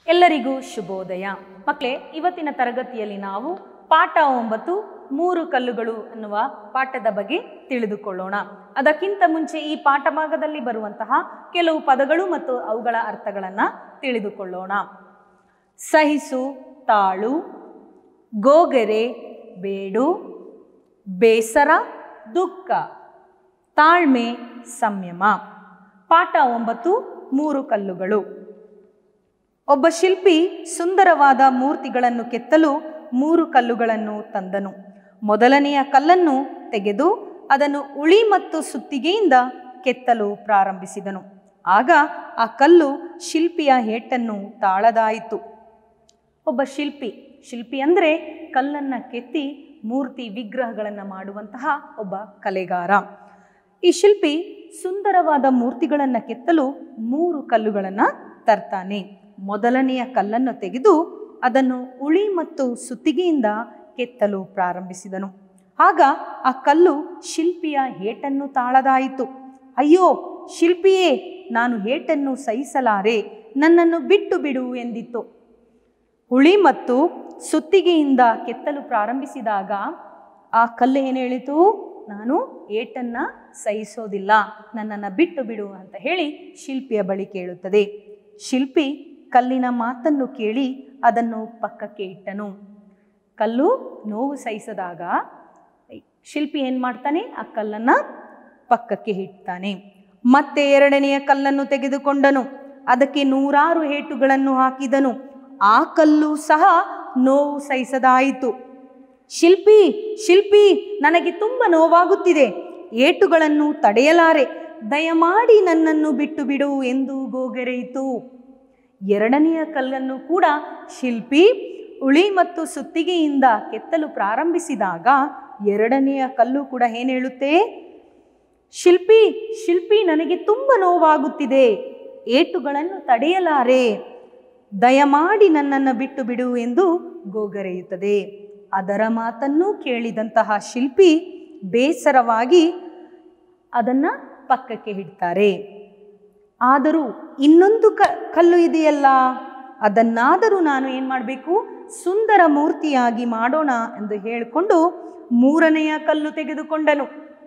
ಎಲ್ಲರಿಗೂ ಶುಭೋದಯ ಮಕ್ಕಳೇ ಇವತ್ತಿನ ತರಗತಿಯಲ್ಲಿ ನಾವು ಪಾಠ ಒಂಬತ್ತು ಮೂರು ಕಲ್ಲುಗಳು ಅನ್ನುವ ಪಾಠದ ಬಗ್ಗೆ ತಿಳಿದುಕೊಳ್ಳೋಣ ಅದಕ್ಕಿಂತ ಮುಂಚೆ ಈ ಪಾಠ ಭಾಗದಲ್ಲಿ ಬರುವಂತಹ ಕೆಲವು ಪದಗಳು ಮತ್ತು ಅವುಗಳ ಅರ್ಥಗಳನ್ನು ತಿಳಿದುಕೊಳ್ಳೋಣ ಸಹಿಸು ತಾಳು ಗೋಗೆರೆ ಬೇಡು ಬೇಸರ ದುಃಖ ತಾಳ್ಮೆ ಸಂಯಮ ಪಾಠ ಒಂಬತ್ತು ಮೂರು ಕಲ್ಲುಗಳು ಒಬ್ಬ ಶಿಲ್ಪಿ ಸುಂದರವಾದ ಮೂರ್ತಿಗಳನ್ನು ಕೆತ್ತಲು ಮೂರು ಕಲ್ಲುಗಳನ್ನು ತಂದನು ಮೊದಲನೆಯ ಕಲ್ಲನ್ನು ತೆಗೆದು ಅದನ್ನು ಉಳಿ ಮತ್ತು ಸುತ್ತಿಗೆಯಿಂದ ಕೆತ್ತಲು ಪ್ರಾರಂಭಿಸಿದನು ಆಗ ಆ ಕಲ್ಲು ಶಿಲ್ಪಿಯ ಏಟನ್ನು ತಾಳದಾಯಿತು ಒಬ್ಬ ಶಿಲ್ಪಿ ಶಿಲ್ಪಿ ಅಂದರೆ ಕಲ್ಲನ್ನು ಕೆತ್ತಿ ಮೂರ್ತಿ ವಿಗ್ರಹಗಳನ್ನು ಮಾಡುವಂತಹ ಒಬ್ಬ ಕಲೆಗಾರ ಈ ಶಿಲ್ಪಿ ಸುಂದರವಾದ ಮೂರ್ತಿಗಳನ್ನು ಕೆತ್ತಲು ಮೂರು ಕಲ್ಲುಗಳನ್ನು ತರ್ತಾನೆ ಮೊದಲನೆಯ ಕಲ್ಲನ್ನು ತೆಗೆದು ಅದನ್ನು ಉಳಿ ಮತ್ತು ಸುತ್ತಿಗೆಯಿಂದ ಕೆತ್ತಲು ಪ್ರಾರಂಭಿಸಿದನು ಆಗ ಆ ಕಲ್ಲು ಶಿಲ್ಪಿಯ ಏಟನ್ನು ತಾಳದಾಯಿತು ಅಯ್ಯೋ ಶಿಲ್ಪಿಯೇ ನಾನು ಏಟನ್ನು ಸಹಿಸಲಾರೆ ನನ್ನನ್ನು ಬಿಟ್ಟು ಬಿಡು ಎಂದಿತ್ತು ಹುಳಿ ಮತ್ತು ಸುತ್ತಿಗೆಯಿಂದ ಕೆತ್ತಲು ಪ್ರಾರಂಭಿಸಿದಾಗ ಆ ಕಲ್ಲು ಏನು ಹೇಳಿತು ನಾನು ಏಟನ್ನ ಸಹಿಸೋದಿಲ್ಲ ನನ್ನನ್ನು ಬಿಟ್ಟು ಬಿಡು ಅಂತ ಹೇಳಿ ಶಿಲ್ಪಿಯ ಬಳಿ ಕೇಳುತ್ತದೆ ಶಿಲ್ಪಿ ಕಲ್ಲಿನ ಮಾತನ್ನು ಕೇಳಿ ಅದನ್ನು ಪಕ್ಕಕ್ಕೆ ಇಟ್ಟನು ಕಲ್ಲು ನೋವು ಸಹಿಸದಾಗ ಶಿಲ್ಪಿ ಏನು ಮಾಡ್ತಾನೆ ಆ ಕಲ್ಲನ್ನು ಪಕ್ಕಕ್ಕೆ ಇಡ್ತಾನೆ ಮತ್ತೆ ಎರಡನೆಯ ಕಲ್ಲನ್ನು ತೆಗೆದುಕೊಂಡನು ಅದಕ್ಕೆ ನೂರಾರು ಏಟುಗಳನ್ನು ಹಾಕಿದನು ಆ ಕಲ್ಲು ಸಹ ನೋವು ಸಹಿಸದಾಯಿತು ಶಿಲ್ಪಿ ಶಿಲ್ಪಿ ನನಗೆ ತುಂಬ ನೋವಾಗುತ್ತಿದೆ ಏಟುಗಳನ್ನು ತಡೆಯಲಾರೆ ದಯಮಾಡಿ ನನ್ನನ್ನು ಬಿಟ್ಟು ಬಿಡು ಎಂದು ಗೋಗೆರೆಯಿತು ಎರಡನೆಯ ಕಲ್ಲನ್ನು ಕೂಡ ಶಿಲ್ಪಿ ಉಳಿ ಮತ್ತು ಸುತ್ತಿಗೆಯಿಂದ ಕೆತ್ತಲು ಪ್ರಾರಂಭಿಸಿದಾಗ ಎರಡನೆಯ ಕಲ್ಲು ಕೂಡ ಏನು ಹೇಳುತ್ತೆ ಶಿಲ್ಪಿ ಶಿಲ್ಪಿ ನನಗೆ ತುಂಬ ನೋವಾಗುತ್ತಿದೆ ಏಟುಗಳನ್ನು ತಡೆಯಲಾರೆ ದಯಮಾಡಿ ನನ್ನನ್ನು ಬಿಟ್ಟು ಬಿಡು ಎಂದು ಗೋಗರೆಯುತ್ತದೆ ಅದರ ಮಾತನ್ನು ಕೇಳಿದಂತಹ ಶಿಲ್ಪಿ ಬೇಸರವಾಗಿ ಅದನ್ನು ಪಕ್ಕಕ್ಕೆ ಇಡ್ತಾರೆ ಆದರೂ ಇನ್ನೊಂದು ಕ ಕಲ್ಲು ಇದೆಯಲ್ಲ ಅದನ್ನಾದರೂ ನಾನು ಏನು ಮಾಡಬೇಕು ಸುಂದರ ಮೂರ್ತಿಯಾಗಿ ಮಾಡೋಣ ಎಂದು ಹೇಳಿಕೊಂಡು ಮೂರನೆಯ ಕಲ್ಲು ತೆಗೆದುಕೊಂಡನು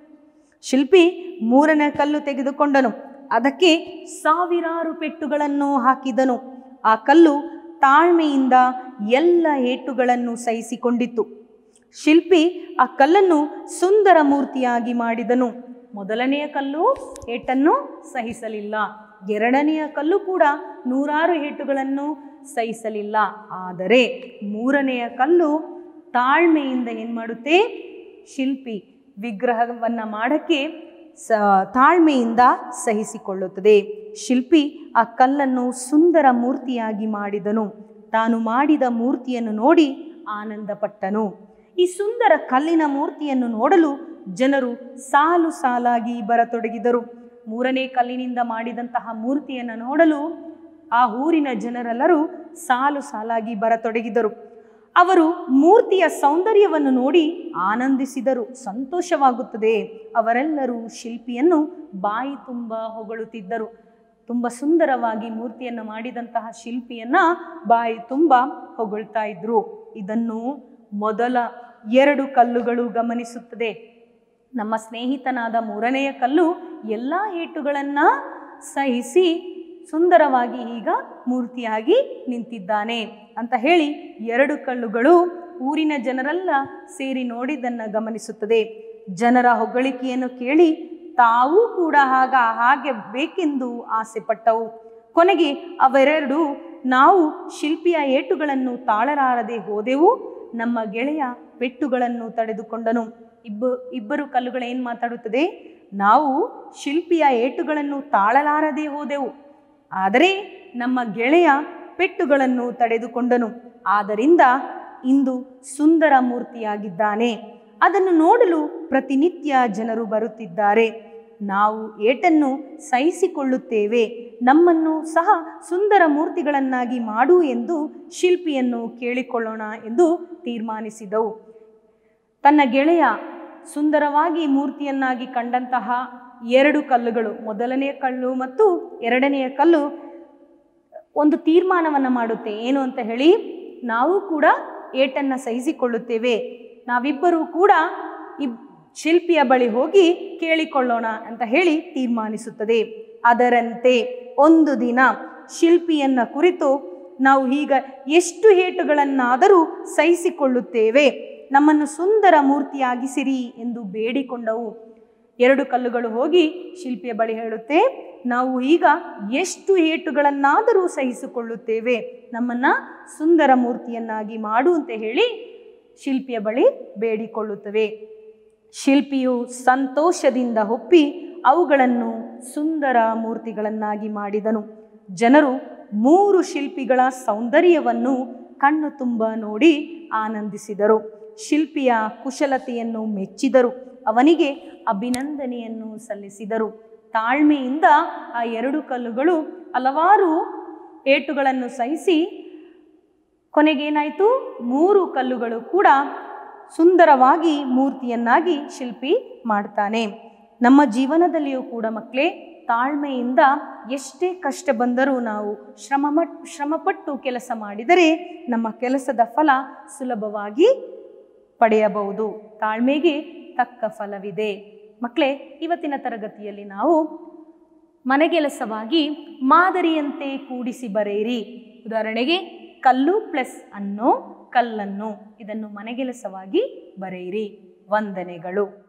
ಶಿಲ್ಪಿ ಮೂರನೇ ಕಲ್ಲು ತೆಗೆದುಕೊಂಡನು ಅದಕ್ಕೆ ಸಾವಿರಾರು ಪೆಟ್ಟುಗಳನ್ನು ಹಾಕಿದನು ಆ ಕಲ್ಲು ತಾಳ್ಮೆಯಿಂದ ಎಲ್ಲ ಏಟುಗಳನ್ನು ಸಹಿಸಿಕೊಂಡಿತ್ತು ಶಿಲ್ಪಿ ಆ ಕಲ್ಲನ್ನು ಸುಂದರ ಮೂರ್ತಿಯಾಗಿ ಮಾಡಿದನು ಮೊದಲನೆಯ ಕಲ್ಲು ಏಟನ್ನು ಸಹಿಸಲಿಲ್ಲ ಎರಡನೆಯ ಕಲ್ಲು ಕೂಡ ನೂರಾರು ಏಟುಗಳನ್ನು ಸಹಿಸಲಿಲ್ಲ ಆದರೆ ಮೂರನೆಯ ಕಲ್ಲು ತಾಳ್ಮೆಯಿಂದ ಏನು ಮಾಡುತ್ತೆ ಶಿಲ್ಪಿ ವಿಗ್ರಹವನ್ನು ಮಾಡೋಕ್ಕೆ ಸ ತಾಳ್ಮೆಯಿಂದ ಸಹಿಸಿಕೊಳ್ಳುತ್ತದೆ ಶಿಲ್ಪಿ ಆ ಕಲ್ಲನ್ನು ಸುಂದರ ಮೂರ್ತಿಯಾಗಿ ಮಾಡಿದನು ತಾನು ಮಾಡಿದ ಮೂರ್ತಿಯನ್ನು ನೋಡಿ ಆನಂದಪಟ್ಟನು ಈ ಸುಂದರ ಕಲ್ಲಿನ ಮೂರ್ತಿಯನ್ನು ನೋಡಲು ಜನರು ಸಾಲು ಸಾಲಾಗಿ ಬರತೊಡಗಿದರು ಮೂರನೇ ಕಲ್ಲಿನಿಂದ ಮಾಡಿದಂತಹ ಮೂರ್ತಿಯನ್ನು ನೋಡಲು ಆ ಊರಿನ ಜನರೆಲ್ಲರೂ ಸಾಲು ಸಾಲಾಗಿ ಬರತೊಡಗಿದರು ಅವರು ಮೂರ್ತಿಯ ಸೌಂದರ್ಯವನ್ನು ನೋಡಿ ಆನಂದಿಸಿದರು ಸಂತೋಷವಾಗುತ್ತದೆ ಅವರೆಲ್ಲರೂ ಶಿಲ್ಪಿಯನ್ನು ಬಾಯಿ ತುಂಬ ಹೊಗಳುತ್ತಿದ್ದರು ತುಂಬ ಸುಂದರವಾಗಿ ಮೂರ್ತಿಯನ್ನು ಮಾಡಿದಂತಹ ಶಿಲ್ಪಿಯನ್ನ ಬಾಯಿ ತುಂಬ ಹೊಗಳ್ತಾ ಇದ್ರು ಇದನ್ನು ಮೊದಲ ಎರಡು ಕಲ್ಲುಗಳು ಗಮನಿಸುತ್ತದೆ ನಮ್ಮ ಸ್ನೇಹಿತನಾದ ಮೂರನೆಯ ಕಲ್ಲು ಎಲ್ಲ ಏಟುಗಳನ್ನು ಸಹಿಸಿ ಸುಂದರವಾಗಿ ಈಗ ಮೂರ್ತಿಯಾಗಿ ನಿಂತಿದ್ದಾನೆ ಅಂತ ಹೇಳಿ ಎರಡು ಕಲ್ಲುಗಳು ಊರಿನ ಜನರೆಲ್ಲ ಸೇರಿ ನೋಡಿದ್ದನ್ನು ಗಮನಿಸುತ್ತದೆ ಜನರ ಹೊಗಳಿಕೆಯನ್ನು ಕೇಳಿ ತಾವೂ ಕೂಡ ಆಗ ಹಾಗೆ ಬೇಕೆಂದು ಆಸೆ ಪಟ್ಟವು ಕೊನೆಗೆ ಅವೆರಡು ನಾವು ಶಿಲ್ಪಿಯ ಏಟುಗಳನ್ನು ತಾಳಲಾರದೆ ಹೋದೆವು ನಮ್ಮ ಗೆಳೆಯ ಪೆಟ್ಟುಗಳನ್ನು ತಡೆದುಕೊಂಡನು ಇಬ್ಬ ಇಬ್ಬರು ಕಲ್ಲುಗಳು ಏನು ಮಾತಾಡುತ್ತದೆ ನಾವು ಶಿಲ್ಪಿಯ ಏಟುಗಳನ್ನು ತಾಳಲಾರದೆ ಹೋದೆವು ಆದರೆ ನಮ್ಮ ಗೆಳೆಯ ಪೆಟ್ಟುಗಳನ್ನು ತಡೆದುಕೊಂಡನು ಆದ್ದರಿಂದ ಇಂದು ಸುಂದರ ಮೂರ್ತಿಯಾಗಿದ್ದಾನೆ ಅದನ್ನು ನೋಡಲು ಪ್ರತಿನಿತ್ಯ ಜನರು ಬರುತ್ತಿದ್ದಾರೆ ನಾವು ಏಟನ್ನು ಸಹಿಸಿಕೊಳ್ಳುತ್ತೇವೆ ನಮ್ಮನ್ನು ಸಹ ಸುಂದರ ಮೂರ್ತಿಗಳನ್ನಾಗಿ ಮಾಡು ಎಂದು ಶಿಲ್ಪಿಯನ್ನು ಕೇಳಿಕೊಳ್ಳೋಣ ಎಂದು ತೀರ್ಮಾನಿಸಿದವು ತನ್ನ ಗೆಳೆಯ ಸುಂದರವಾಗಿ ಮೂರ್ತಿಯನ್ನಾಗಿ ಕಂಡಂತಹ ಎರಡು ಕಲ್ಲುಗಳು ಮೊದಲನೆಯ ಕಲ್ಲು ಮತ್ತು ಎರಡನೆಯ ಕಲ್ಲು ಒಂದು ತೀರ್ಮಾನವನ್ನು ಮಾಡುತ್ತೆ ಏನು ಅಂತ ಹೇಳಿ ನಾವು ಕೂಡ ಏಟನ್ನು ಸಹಿಸಿಕೊಳ್ಳುತ್ತೇವೆ ನಾವಿಬ್ಬರೂ ಕೂಡ ಇಬ್ ಶಿಲ್ಪಿಯ ಬಳಿ ಹೋಗಿ ಕೇಳಿಕೊಳ್ಳೋಣ ಅಂತ ಹೇಳಿ ತೀರ್ಮಾನಿಸುತ್ತದೆ ಅದರಂತೆ ಒಂದು ದಿನ ಶಿಲ್ಪಿಯನ್ನ ಕುರಿತು ನಾವು ಈಗ ಎಷ್ಟು ಏಟುಗಳನ್ನಾದರೂ ಸಹಿಸಿಕೊಳ್ಳುತ್ತೇವೆ ನಮ್ಮನ್ನು ಸುಂದರ ಮೂರ್ತಿಯಾಗಿಸಿರಿ ಎಂದು ಬೇಡಿಕೊಂಡವು ಎರಡು ಕಲ್ಲುಗಳು ಹೋಗಿ ಶಿಲ್ಪಿಯ ಬಳಿ ಹೇಳುತ್ತೆ ನಾವು ಈಗ ಎಷ್ಟು ಏಟುಗಳನ್ನಾದರೂ ಸಹಿಸಿಕೊಳ್ಳುತ್ತೇವೆ ನಮ್ಮನ್ನ ಸುಂದರ ಮೂರ್ತಿಯನ್ನಾಗಿ ಮಾಡು ಅಂತ ಹೇಳಿ ಶಿಲ್ಪಿಯ ಬಳಿ ಬೇಡಿಕೊಳ್ಳುತ್ತವೆ ಶಿಲ್ಪಿಯು ಸಂತೋಷದಿಂದ ಒಪ್ಪಿ ಅವುಗಳನ್ನು ಸುಂದರ ಮೂರ್ತಿಗಳನ್ನಾಗಿ ಮಾಡಿದನು ಜನರು ಮೂರು ಶಿಲ್ಪಿಗಳ ಸೌಂದರ್ಯವನ್ನು ಕಣ್ಣು ತುಂಬ ನೋಡಿ ಆನಂದಿಸಿದರು ಶಿಲ್ಪಿಯ ಕುಶಲತೆಯನ್ನು ಮೆಚ್ಚಿದರು ಅವನಿಗೆ ಅಭಿನಂದನೆಯನ್ನು ಸಲ್ಲಿಸಿದರು ತಾಳ್ಮೆಯಿಂದ ಆ ಎರಡು ಕಲ್ಲುಗಳು ಹಲವಾರು ಏಟುಗಳನ್ನು ಸಹಿಸಿ ಕೊನೆಗೇನಾಯಿತು ಮೂರು ಕಲ್ಲುಗಳು ಕೂಡ ಸುಂದರವಾಗಿ ಮೂರ್ತಿಯನ್ನಾಗಿ ಶಿಲ್ಪಿ ಮಾಡ್ತಾನೆ ನಮ್ಮ ಜೀವನದಲ್ಲಿಯೂ ಕೂಡ ಮಕ್ಕಳೇ ತಾಳ್ಮೆಯಿಂದ ಎಷ್ಟೇ ಕಷ್ಟ ಬಂದರೂ ನಾವು ಶ್ರಮ ಮಟ್ ಶ್ರಮಪಟ್ಟು ಕೆಲಸ ಮಾಡಿದರೆ ನಮ್ಮ ಕೆಲಸದ ಫಲ ಸುಲಭವಾಗಿ ಪಡೆಯಬಹುದು ತಾಳ್ಮೆಗೆ ತಕ್ಕ ಫಲವಿದೆ ಮಕ್ಕಳೇ ಇವತ್ತಿನ ತರಗತಿಯಲ್ಲಿ ನಾವು ಮನೆಗೆಲಸವಾಗಿ ಮಾದರಿಯಂತೆ ಕೂಡಿಸಿ ಬರೆಯಿರಿ ಉದಾಹರಣೆಗೆ ಕಲ್ಲು ಪ್ಲಸ್ ಅನ್ನೋ ಕಲ್ಲನ್ನು ಇದನ್ನು ಮನೆಗೆಲಸವಾಗಿ ಬರೆಯಿರಿ ವಂದನೆಗಳು